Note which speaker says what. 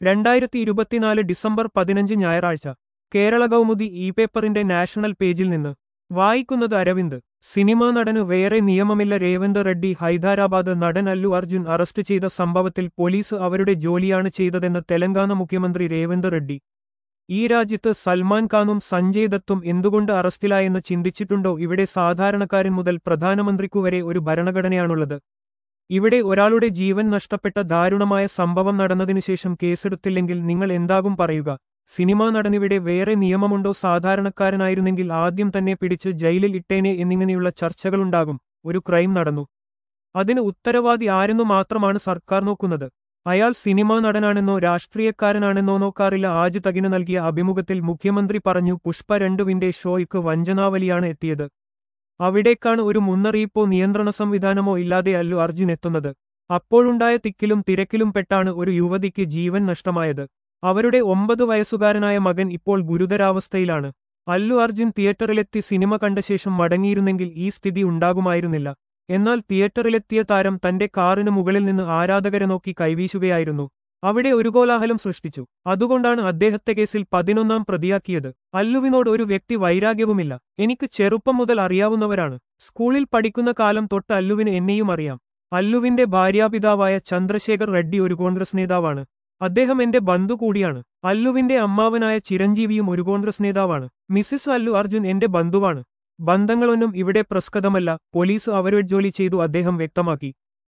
Speaker 1: രണ്ടായിരത്തി ഇരുപത്തിനാല് ഡിസംബർ പതിനഞ്ച് ഞായറാഴ്ച കേരള കൗമുദി ഇ പേപ്പറിന്റെ നാഷണൽ പേജിൽ നിന്ന് വായിക്കുന്നത് അരവിന്ദ് സിനിമാ നടന് വേറെ നിയമമില്ല രേവന്ത് റെഡ്ഡി ഹൈദരാബാദ് നടൻ അല്ലു അർജുൻ അറസ്റ്റ് ചെയ്ത സംഭവത്തിൽ പോലീസ് അവരുടെ ജോലിയാണ് ചെയ്തതെന്ന് തെലങ്കാന മുഖ്യമന്ത്രി രേവന്ത് റെഡ്ഡി ഈ രാജ്യത്ത് സൽമാൻ ഖാനും സഞ്ജയ് ദത്തും എന്തുകൊണ്ട് അറസ്റ്റിലായെന്ന് ചിന്തിച്ചിട്ടുണ്ടോ ഇവിടെ സാധാരണക്കാരൻ മുതൽ പ്രധാനമന്ത്രിക്കുവരെ ഒരു ഭരണഘടനയാണുള്ളത് ഇവിടെ ഒരാളുടെ ജീവൻ നഷ്ടപ്പെട്ട ദാരുണമായ സംഭവം നടന്നതിനുശേഷം കേസെടുത്തില്ലെങ്കിൽ നിങ്ങൾ എന്താകും പറയുക സിനിമാ നടനിവിടെ വേറെ നിയമമുണ്ടോ സാധാരണക്കാരനായിരുന്നെങ്കിൽ ആദ്യം തന്നെ പിടിച്ച് ജയിലിൽ ഇട്ടേനെ എന്നിങ്ങനെയുള്ള ചർച്ചകളുണ്ടാകും ഒരു ക്രൈം നടന്നു അതിന് ഉത്തരവാദി ആരെന്നു മാത്രമാണ് സർക്കാർ നോക്കുന്നത് അയാൾ സിനിമാ നടനാണെന്നോ രാഷ്ട്രീയക്കാരനാണെന്നോ നോക്കാറില്ല ആജ് തകിന് നൽകിയ അഭിമുഖത്തിൽ മുഖ്യമന്ത്രി പറഞ്ഞു പുഷ്പ രണ്ടുവിന്റെ ഷോയ്ക്ക് വഞ്ചനാവലിയാണ് എത്തിയത് അവിടേക്കാണ് ഒരു മുന്നറിയിപ്പോ നിയന്ത്രണ സംവിധാനമോ ഇല്ലാതെ അല്ലു അർജുൻ എത്തുന്നത് അപ്പോഴുണ്ടായ തിക്കിലും തിരക്കിലും പെട്ടാണ് ഒരു യുവതിക്ക് ജീവൻ നഷ്ടമായത് അവരുടെ ഒമ്പത് വയസ്സുകാരനായ മകൻ ഇപ്പോൾ ഗുരുതരാവസ്ഥയിലാണ് അല്ലു അർജുൻ തിയേറ്ററിലെത്തി സിനിമ കണ്ട ശേഷം മടങ്ങിയിരുന്നെങ്കിൽ ഈ സ്ഥിതി ഉണ്ടാകുമായിരുന്നില്ല എന്നാൽ തിയേറ്ററിലെത്തിയ താരം തന്റെ കാറിന് മുകളിൽ നിന്ന് ആരാധകരെ നോക്കി കൈവീശുകയായിരുന്നു അവിടെ ഒരു കോലാഹലം സൃഷ്ടിച്ചു അതുകൊണ്ടാണ് അദ്ദേഹത്തെ കേസിൽ പതിനൊന്നാം പ്രതിയാക്കിയത് അല്ലുവിനോട് ഒരു വ്യക്തി വൈരാഗ്യവുമില്ല എനിക്ക് ചെറുപ്പം മുതൽ അറിയാവുന്നവരാണ് സ്കൂളിൽ പഠിക്കുന്ന കാലം തൊട്ട് അല്ലുവിന് എന്നെയും അറിയാം അല്ലുവിന്റെ ഭാര്യാപിതാവായ ചന്ദ്രശേഖർ റെഡ്ഡി ഒരു കോൺഗ്രസ് നേതാവാണ് അദ്ദേഹം എന്റെ ബന്ധു കൂടിയാണ് അല്ലുവിന്റെ അമ്മാവനായ ചിരഞ്ജീവിയും ഒരു കോൺഗ്രസ് നേതാവാണ് മിസ്സിസ് അല്ലു അർജുൻ എന്റെ ബന്ധുവാണ് ബന്ധങ്ങളൊന്നും ഇവിടെ പ്രസ്കതമല്ല പോലീസ് അവരുടെ ജോലി ചെയ്തു അദ്ദേഹം വ്യക്തമാക്കി